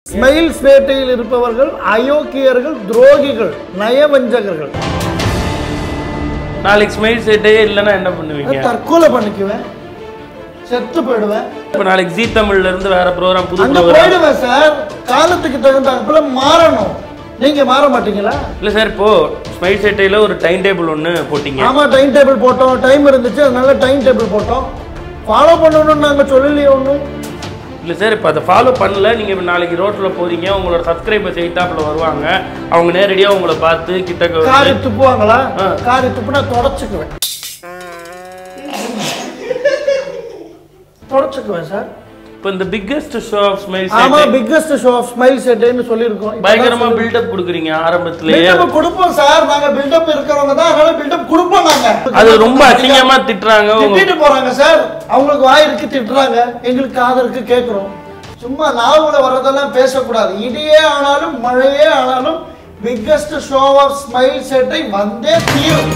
Smiles வேட்டையில் இருப்பவர்கள் அயோக்கியர்கள் துரோகிகள் நயவஞ்சகர்கள் நாளைக்கு ஸ்மைல் செட்டே இல்லைன்னா என்ன பண்ணுவீங்க தற்கொலை பண்ணிக்குவேன் செத்து போயிடுவேன் இப்போ நாளைக்கு ஜீ தமிழ்ல இருந்து வேற ப்ரோக்ராம் புது அங்க ப்ரோக்ராம் போயிடுவேன் சார் காலத்துக்கு தகுந்தாப்புல மாறணும் நீங்க மாற மாட்டீங்களா இல்லை சார் இப்போ ஸ்மைல் செட்டையில் ஒரு டைம் டேபிள் ஒன்று போட்டீங்க ஆமா டைம் டேபிள் போட்டோம் டைம் இருந்துச்சு அதனால டைம் டேபிள் போட்டோம் ஃபாலோ பண்ணணும்னு நாங்க சொல்லலையே ஒன்றும் இல்லை சார் இப்போ அதை ஃபாலோ பண்ணல நீங்கள் நாளைக்கு ரோட்டில் போறீங்க உங்களோட சப்ஸ்கிரைபர்ஸ் எயிட்டாப்பில் வருவாங்க அவங்க நேரடியாக உங்களை பார்த்து கிட்டக்க காரி வந்து துப்புவாங்களா ஆ. காரி துப்புனா தொடச்சுக்குவேன் தொடச்சுக்குவேன் சார் இப்போ இந்த பிக்கெஸ்ட் ஷோ ஆஃப் ஸ்மைல் ஆமா set biggest show of smile செட்னு சொல்லியிருக்கோம் இப்ப பயங்கரமா தான் பில்டப் கொடுக்குறீங்க ஆரம்பத்திலேயே பில்டப் கொடுப்போம் சார் நாங்க பில்டப் இருக்கிறவங்க தான் அதனால பில்டப் கொடுப்போம் நாங்க அது ரொம்ப அசிங்கமா திட்டுறாங்க உங்க திட்டிட்டு போறாங்க சார் அவங்களுக்கு வாய் இருக்கு திட்டுறாங்க எங்களுக்கு காது இருக்கு கேட்குறோம் சும்மா நாவல வர்றதெல்லாம் பேசக்கூடாது இடியே ஆனாலும் மழையே ஆனாலும் பிக்கஸ்ட் ஷோ ஆஃப் ஸ்மைல் செட்டை வந்தே தீரும்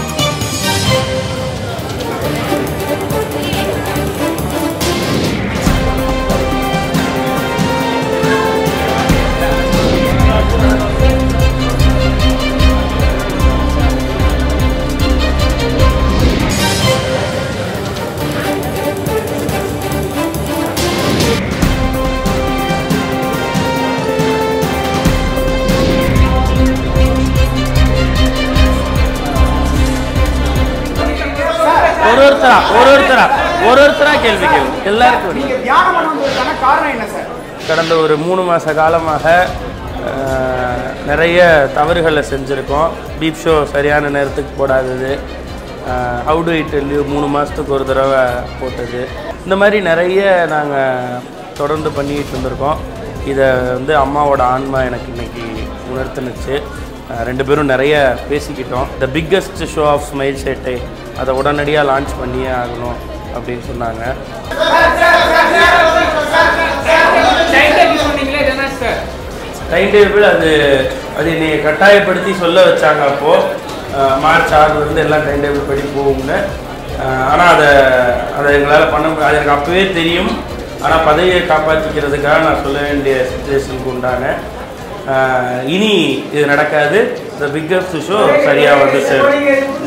ஒரு ஒருத்தரா ஒரு ஒருத்தரா ஒரு ஒருத்தரா கேள்வி கேள்வி எல்லாருக்கும் ஒரு- நீங்க தியானம் பண்ண வந்ததுக்கான காரணம் என்ன சார் கடந்த ஒரு மூணு மாத காலமாக அஹ், நிறைய தவறுகளை செஞ்சுருக்கோம் பீப் ஷோ சரியான நேரத்துக்கு போடாதது ஹவு டு இட் லீவ் மூணு மாதத்துக்கு ஒரு தடவை போட்டது இந்த மாதிரி நிறைய நாங்கள் தொடர்ந்து பண்ணிக்கிட்டு இருந்திருக்கோம் இதை வந்து அம்மாவோட ஆன்மா எனக்கு இன்னைக்கு உணர்த்துனுச்சு அஹ், ரெண்டு பேரும் நிறைய பேசிக்கிட்டோம் the biggest show of smile சேட்டை அதை உடனடியாக லான்ச் பண்ணியே ஆகணும் அப்படின்னு சொன்னாங்க சொன்னீங்களே என்ன சார் டைம் டேபிள் அது அது என்னை கட்டாயப்படுத்தி சொல்ல வச்சாங்க அப்போது மார்ச் ஆறுலேருந்து எல்லாம் டைம் டேபிள் படி போகும்னு ஆனால் அதை அதை எங்களால் பண்ண முடியாது அது எனக்கு அப்போவே தெரியும் ஆனால் பதவியை காப்பாற்றிக்கிறதுக்காக நான் சொல்ல வேண்டிய சுச்சுவேஷனுக்கு உண்டான அஹ், இனி இது நடக்காது த பிக்கஸ்ட் ஷோ சரியாக வந்து சேரும்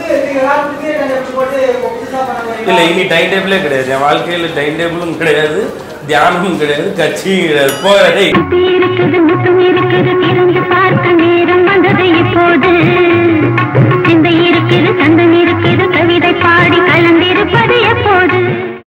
இல்லை இனி டைம் டேபிளே கிடையாது என் வாழ்க்கையில் டைம் டேபிளும் கிடையாது தியானமும் கிடையாது கட்சியும் கிடையாது போகிறதே முத்து இருக்குது முத்தம் இருக்குது திறந்து பார்க்க நேரம் வந்தது இப்போது சிந்தை இருக்குது சந்தம் இருக்குது கவிதை பாடி கலந்திருப்பது எப்போது